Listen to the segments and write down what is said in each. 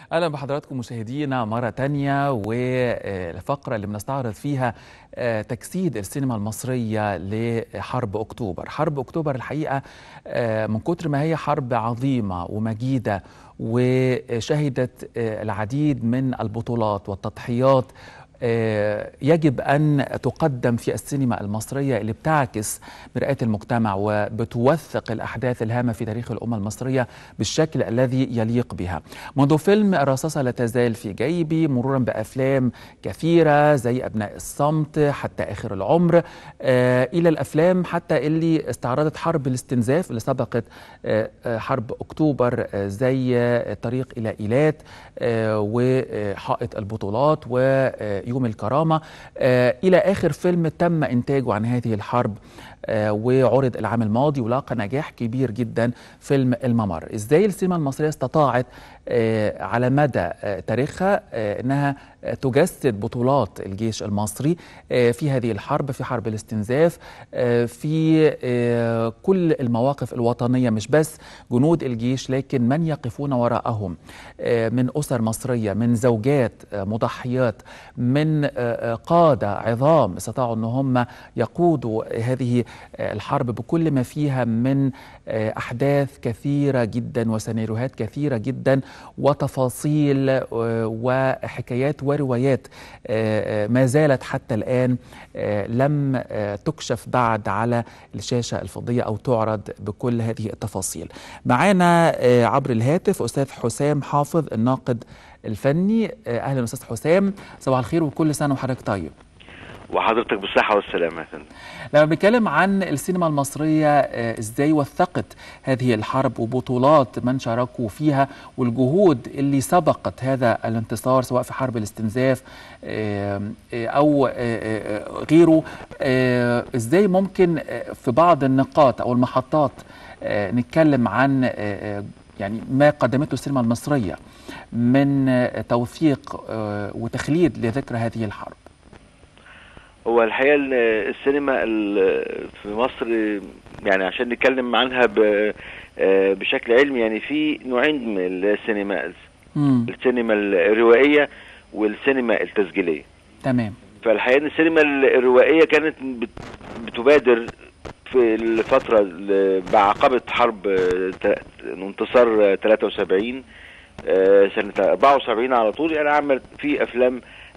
اهلا بحضراتكم مشاهدينا مره تانية والفقره اللي بنستعرض فيها آه، تجسيد السينما المصريه لحرب اكتوبر حرب اكتوبر الحقيقه آه، من كتر ما هي حرب عظيمه ومجيده وشهدت آه، العديد من البطولات والتضحيات آه، يجب أن تقدم في السينما المصرية اللي بتعكس مرآة المجتمع وبتوثق الأحداث الهامة في تاريخ الأمة المصرية بالشكل الذي يليق بها منذ فيلم الرصاصة لا تزال في جيبي مرورا بأفلام كثيرة زي أبناء الصمت حتى آخر العمر آه، إلى الأفلام حتى اللي استعرضت حرب الاستنزاف اللي سبقت آه، آه، حرب أكتوبر آه، زي آه، طريق إلى إيلات آه، وحائط البطولات ويوم الكرامة آه، إلى آخر فيلم تم إنتاجه عن هذه الحرب آه، وعرض العام الماضي ولاقى نجاح كبير جدا فيلم الممر ازاي السينما المصرية استطاعت آه، على مدى آه، تاريخها آه، انها آه، تجسد بطولات الجيش المصري آه، في هذه الحرب في حرب الاستنزاف آه، في آه، كل المواقف الوطنية مش بس جنود الجيش لكن من يقفون وراءهم آه، من أسر مصرية من زوجات آه، مضحيات من آه، آه، قادة عظام استطاعوا أن هم يقودوا هذه آه، الحرب بكل ما فيها من آه، أحداث كثيرة جدا وسيناريوهات كثيرة جدا وتفاصيل آه، وحكايات وروايات آه، آه، ما زالت حتى الآن آه، لم آه، تكشف بعد على الشاشة الفضية أو تعرض بكل هذه التفاصيل معانا آه، عبر الهاتف أستاذ حسام حافظ الناقد الفني آه، أهلا أستاذ حسام صباح الخير وكل سنة وحضرتك طيب وحضرتك بالصحة والسلامة يا فندم لما بنتكلم عن السينما المصرية آه، ازاي وثقت هذه الحرب وبطولات من شاركوا فيها والجهود اللي سبقت هذا الانتصار سواء في حرب الاستنزاف آه، آه، او آه، آه، غيره آه، ازاي ممكن آه، في بعض النقاط او المحطات آه، نتكلم عن آه، آه، يعني ما قدمته السينما المصرية من آه، توثيق آه، وتخليد لذكرى هذه الحرب هو الحقيقة ال- السينما ال- في مصر يعني عشان نتكلم عنها ب- آه، بشكل علمي يعني في نوعين من السينما مم. السينما الروائية والسينما التسجيلية تمام فالحقيقة ان السينما الروائية كانت بت- بتبادر في الفترة ال- بعقبة حرب آه، ت- انتصار آه، 73 آه، سنة 74 على طول يعني عمل في افلام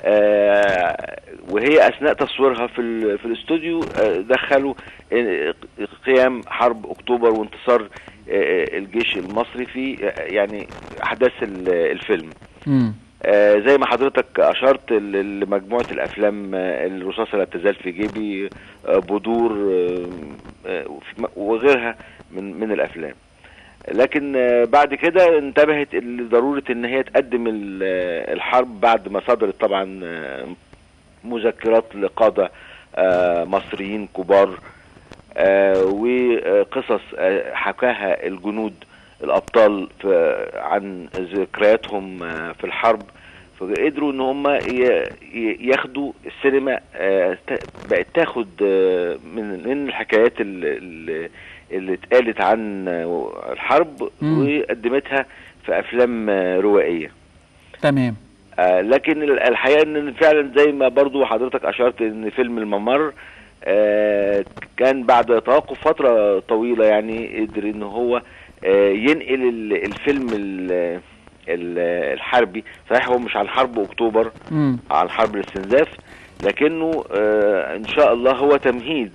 آه، وهي اثناء تصويرها في ال- في الاستوديو آه، دخلوا آه، قيام حرب اكتوبر وانتصار آه، الجيش المصري في آه، يعني احداث ال- الفيلم مم. آه، زي ما حضرتك اشرت ل- لمجموعه الافلام آه، الرصاصه لا تزال في جيبي آه، بدور آه، آه، وفي- وغيرها من من الافلام لكن آه، بعد كده انتبهت لضروره ان هي تقدم ال- آه، الحرب بعد ما صدرت طبعا آه، مذكرات لقاده آه، مصريين كبار آه، وقصص آه، حكاها الجنود الابطال في عن ذكرياتهم آه، في الحرب فقدروا ان هم ي- ي- ياخدوا السينما آه، تا- بقت تاخد آه، من من الحكايات ال- ال- اللي اتقالت عن آه، الحرب مم. وقدمتها في افلام آه، روائيه تمام آه، لكن ال- الحقيقه ان فعلا زي ما برضو حضرتك اشرت ان فيلم الممر آه، كان بعد توقف فتره طويله يعني قدر ان هو آه، ينقل ال- الفيلم ال- ال- الحربي صحيح هو مش عن حرب اكتوبر مم. عن حرب الاستنزاف لكنه آه، ان شاء الله هو تمهيد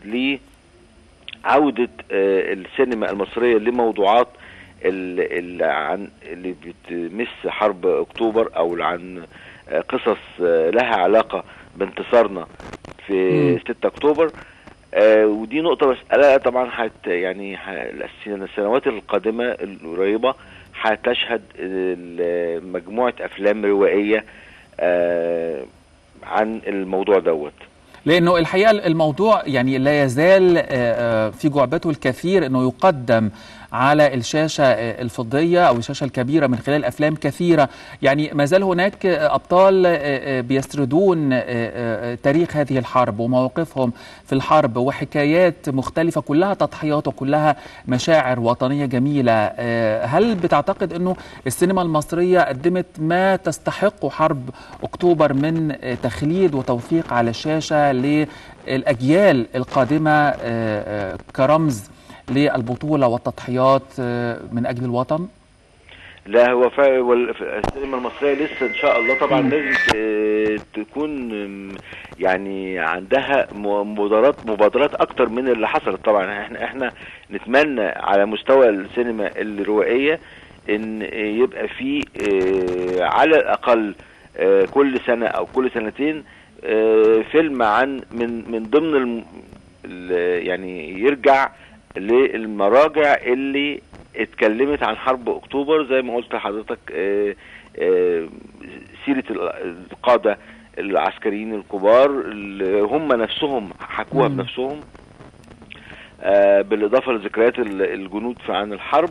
لعودة آه، السينما المصرية لموضوعات ال- ال- عن اللي بتمس حرب اكتوبر او عن آه، قصص آه، لها علاقة بانتصارنا في مم. 6 اكتوبر آه، ودي نقطة مسألة طبعا هت يعني ه- السن- السنوات القادمة القريبة هتشهد ال- مجموعة أفلام روائية آه، عن الموضوع دوت لانه الحقيقه الموضوع يعني لا يزال آه، آه، في جعبته الكثير انه يقدم على الشاشه الفضيه او الشاشه الكبيره من خلال افلام كثيره يعني ما زال هناك ابطال بيسردون تاريخ هذه الحرب ومواقفهم في الحرب وحكايات مختلفه كلها تضحيات وكلها مشاعر وطنيه جميله هل بتعتقد انه السينما المصريه قدمت ما تستحق حرب اكتوبر من تخليد وتوثيق على الشاشه للاجيال القادمه كرمز للبطوله والتضحيات من اجل الوطن؟ لا هو السينما المصريه لسه ان شاء الله طبعا لازم تكون يعني عندها مبادرات مبادرات اكتر من اللي حصلت طبعا احنا احنا نتمنى على مستوى السينما الروائيه ان يبقى في على الاقل كل سنه او كل سنتين فيلم عن من من ضمن الم يعني يرجع للمراجع اللي اتكلمت عن حرب اكتوبر زي ما قلت لحضرتك سيره القاده العسكريين الكبار اللي هم نفسهم حكوها بنفسهم بالاضافه لذكريات الجنود في عن الحرب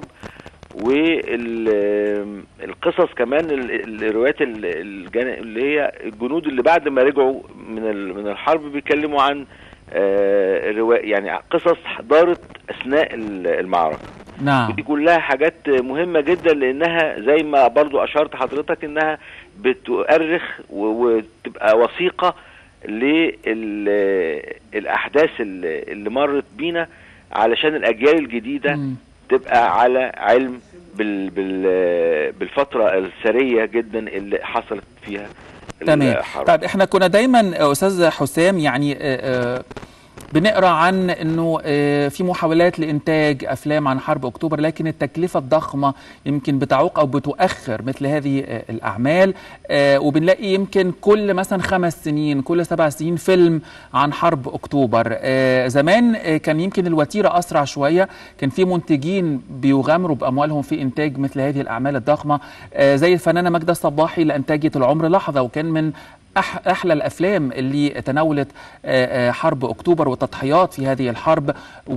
والقصص كمان الروايات اللي هي الجنود اللي بعد ما رجعوا من من الحرب بيتكلموا عن يعني قصص دارت اثناء المعركه نعم ودي كلها حاجات مهمة جدا لانها زي ما برضو اشرت حضرتك انها بتؤرخ وتبقى وثيقة للاحداث اللي مرت بينا علشان الاجيال الجديدة م. تبقى على علم بال بال بالفترة الثرية جدا اللي حصلت فيها تمام طيب احنا كنا دايما استاذ حسام يعني آآ بنقرا عن انه في محاولات لانتاج افلام عن حرب اكتوبر لكن التكلفه الضخمه يمكن بتعوق او بتؤخر مثل هذه الاعمال وبنلاقي يمكن كل مثلا خمس سنين كل سبع سنين فيلم عن حرب اكتوبر زمان كان يمكن الوتيره اسرع شويه كان في منتجين بيغامروا باموالهم في انتاج مثل هذه الاعمال الضخمه زي الفنانه ماجده الصباحي اللي انتجت العمر لحظه وكان من احلى الافلام اللي تناولت حرب اكتوبر والتضحيات في هذه الحرب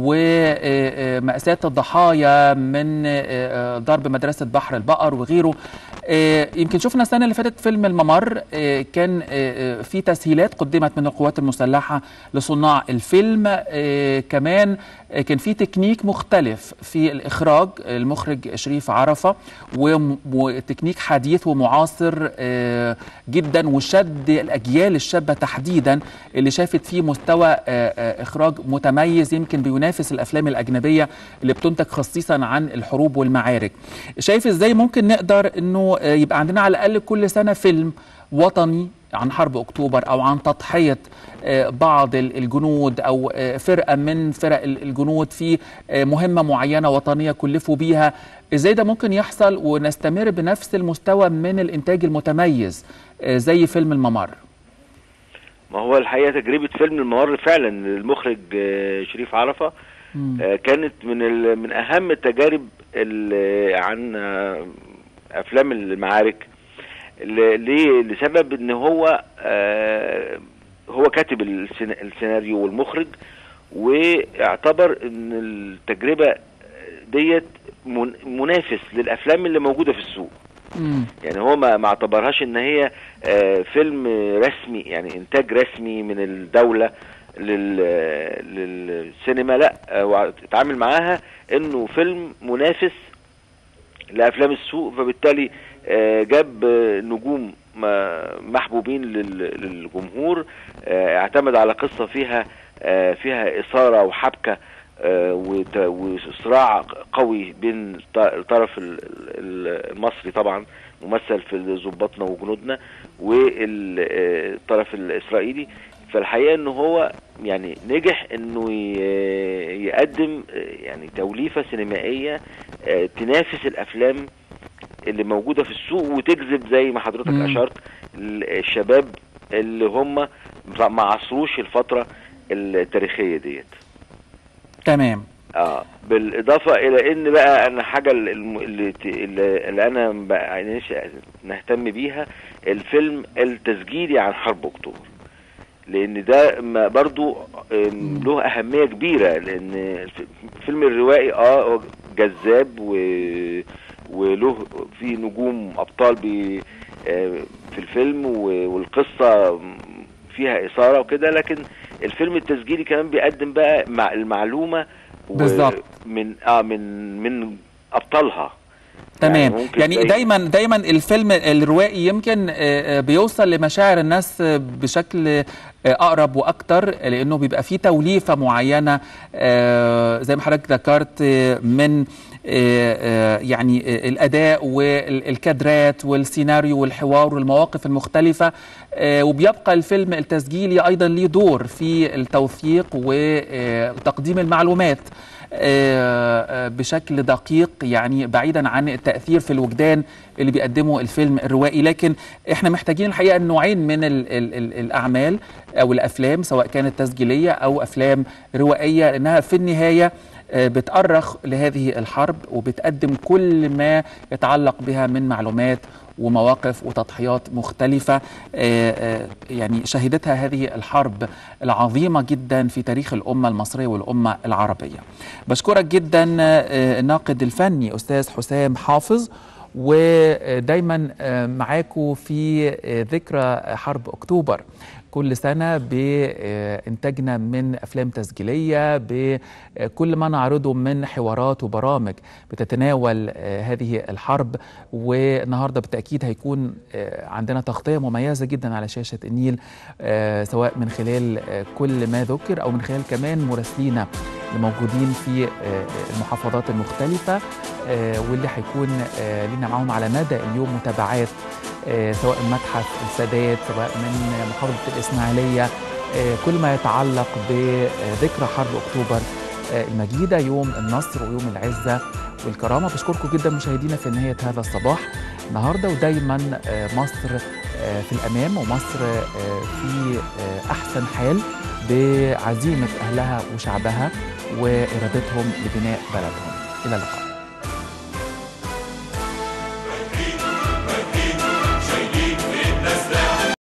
وماساه الضحايا من ضرب مدرسه بحر البقر وغيره يمكن شفنا السنه اللي فاتت فيلم الممر كان في تسهيلات قدمت من القوات المسلحه لصناع الفيلم كمان كان في تكنيك مختلف في الاخراج المخرج شريف عرفه وتكنيك حديث ومعاصر جدا وشد الاجيال الشابه تحديدا اللي شافت فيه مستوى اخراج متميز يمكن بينافس الافلام الاجنبيه اللي بتنتج خصيصا عن الحروب والمعارك شايف ازاي ممكن نقدر انه يبقى عندنا على الاقل كل سنه فيلم وطني عن حرب اكتوبر او عن تضحيه بعض الجنود او فرقه من فرق الجنود في مهمه معينه وطنيه كلفوا بيها ازاي ده ممكن يحصل ونستمر بنفس المستوى من الانتاج المتميز زي فيلم الممر ما هو الحقيقه تجربه فيلم الممر فعلا المخرج شريف عرفه كانت من من اهم التجارب عن افلام المعارك ليه لسبب ان هو آه هو كاتب السيناريو والمخرج واعتبر ان التجربه ديت منافس للافلام اللي موجوده في السوق مم. يعني هو ما ما اعتبرهاش ان هي آه فيلم رسمي يعني انتاج رسمي من الدوله لل للسينما لا هو اتعامل معاها انه فيلم منافس لافلام السوق فبالتالي جاب نجوم محبوبين للجمهور اعتمد على قصة فيها فيها إثارة وحبكة وصراع قوي بين الطرف المصري طبعا ممثل في ضباطنا وجنودنا والطرف الإسرائيلي فالحقيقة انه هو يعني نجح انه يقدم يعني توليفة سينمائية تنافس الافلام اللي موجودة في السوق وتجذب زي ما حضرتك مم. أشرت الشباب اللي هم ما عصروش الفترة التاريخية ديت تمام اه بالاضافه الى ان بقى انا حاجه اللي, ت- اللي, اللي انا بقى نفسي نهتم بيها الفيلم التسجيلي عن حرب اكتوبر لان ده ما برضو آم، له اهميه كبيره لان الف- الفيلم الروائي اه هو جذاب و وله في نجوم ابطال بي آه، في الفيلم و- والقصه فيها اثاره وكده لكن الفيلم التسجيلي كمان بيقدم بقى مع المعلومه و- بالظبط. من اه من من ابطالها تمام ممكن يعني زي- دايما دايما الفيلم الروائي يمكن آه، آه، بيوصل لمشاعر الناس آه، بشكل آه، اقرب واكتر لانه بيبقى فيه توليفه معينه آه، زي ما حضرتك ذكرت آه، من آه، آه، يعني آه، الاداء والكادرات والسيناريو والحوار والمواقف المختلفه آه، وبيبقى الفيلم التسجيلي ايضا ليه دور في التوثيق وتقديم المعلومات آه، آه، بشكل دقيق يعني بعيدا عن التأثير في الوجدان اللي بيقدمه الفيلم الروائي لكن احنا محتاجين الحقيقة نوعين من ال ال ال الأعمال أو الأفلام سواء كانت تسجيلية أو أفلام روائية لأنها في النهاية آه، بتأرخ لهذه الحرب وبتقدم كل ما يتعلق بها من معلومات ومواقف وتضحيات مختلفة آه، آه، يعني شهدتها هذه الحرب العظيمة جدا في تاريخ الأمة المصرية والأمة العربية بشكرك جدا آه، الناقد الفني أستاذ حسام حافظ ودايما آه، معاكم في آه، ذكرى حرب أكتوبر كل سنة بإنتاجنا من أفلام تسجيلية بكل ما نعرضه من حوارات وبرامج بتتناول آه، هذه الحرب والنهاردة بالتأكيد هيكون آه، عندنا تغطية مميزة جدا على شاشة النيل آه، سواء من خلال آه، كل ما ذكر أو من خلال كمان مراسلينا الموجودين في آه، المحافظات المختلفة آه، واللي هيكون آه، لنا معاهم على مدى اليوم متابعات آه، سواء متحف السادات سواء من محافظة الإسماعيلية آه، كل ما يتعلق بذكرى حرب أكتوبر آه، المجيدة يوم النصر ويوم العزة والكرامة بشكركم جدا مشاهدينا في نهاية هذا الصباح النهاردة ودايما آه، مصر آه، في الأمام ومصر آه، في آه، أحسن حال بعزيمة أهلها وشعبها وإرادتهم لبناء بلدهم إلى اللقاء